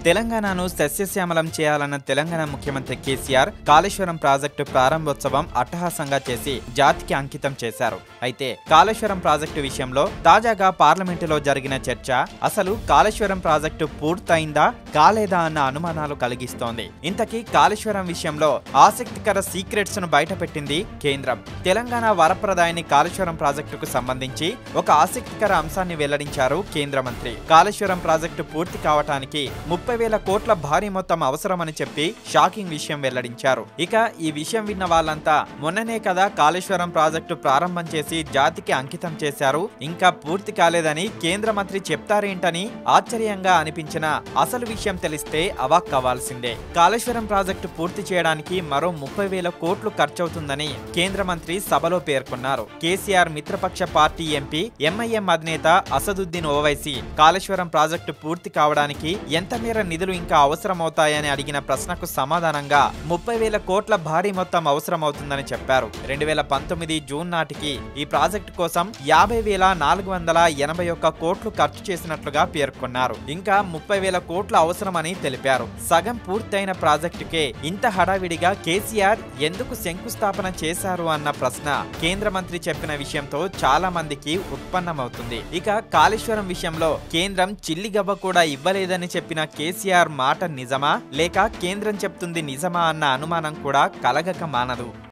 తెలంగాణను సస్యశ్యామలం చేయాలన్న తెలంగాణ ముఖ్యమంత్రి కేసీఆర్ కాళేశ్వరం ప్రాజెక్టు ప్రారంభోత్సవం అట్టహాసంగా చేసి జాతికి అంకితం చేశారు అయితే కాళేశ్వరం ప్రాజెక్టు విషయంలో తాజాగా పార్లమెంటులో జరిగిన చర్చ అసలు కాళేశ్వరం ప్రాజెక్టు పూర్తయిందా కాలేదా అన్న అనుమానాలు కలిగిస్తోంది ఇంతకీ కాళేశ్వరం విషయంలో ఆసక్తికర సీక్రెట్స్ ను బయటపెట్టింది కేంద్రం తెలంగాణ వరప్రదాయని కాళేశ్వరం ప్రాజెక్టుకు సంబంధించి ఒక ఆసక్తికర అంశాన్ని వెల్లడించారు కేంద్ర మంత్రి కాళేశ్వరం ప్రాజెక్టు పూర్తి కావటానికి ముప్పై వేల కోట్ల భారీ మొత్తం అవసరమని చెప్పి షాకింగ్ విషయం వెల్లడించారు ఇక ఈ విషయం విన్న వాళ్ళంతా మొన్ననే కదా కాళేశ్వరం ప్రాజెక్టు ప్రారంభం చేసి జాతికి అంకితం చేశారు ఇంకా పూర్తి కాలేదని కేంద్ర మంత్రి చెప్తారేంటని ఆశ్చర్యంగా అనిపించిన అసలు విషయం తెలిస్తే అవాక్ కావాల్సిందే కాళేశ్వరం ప్రాజెక్టు పూర్తి చేయడానికి మరో ముప్పై వేల కోట్లు ఖర్చవుతుందని కేంద్ర మంత్రి సభలో పేర్కొన్నారు కేసీఆర్ మిత్రపక్ష పార్టీ ఎంపీ ఎంఐఎం అధినేత అసదుద్దీన్ ఓవైసీ కాళేశ్వరం ప్రాజెక్టు పూర్తి కావడానికి ఎంత మేర నిధులు ఇంకా అవసరమవుతాయని అడిగిన ప్రశ్నకు సమాధానంగా ముప్పై వేల కోట్ల భారీ మొత్తం అవసరమవుతుందని చెప్పారు రెండు వేల పంతొమ్మిది జూన్ నాటికి ఈ ప్రాజెక్టు కోసం యాభై వేల నాలుగు వందల ఎనభై ఒక్క కోట్లు ఖర్చు చేసినట్లుగా పేర్కొన్నారు ఇంకా ముప్పై వేల కోట్లు అవసరమని తెలిపారు సగం పూర్తయిన ప్రాజెక్టుకే ఇంత హడావిడిగా కేసీఆర్ ఎందుకు శంకుస్థాపన చేశారు అన్న ప్రశ్న కేంద్ర మంత్రి చెప్పిన విషయంతో చాలా మందికి ఉత్పన్నమవుతుంది ఇక కాళేశ్వరం విషయంలో కేంద్రం చిల్లిగవ్వ కూడా ఇవ్వలేదని చెప్పిన కేసీఆర్ మాట నిజమా లేక కేంద్రం చెప్తుంది నిజమా అన్న అనుమానం కూడా కలగక మానదు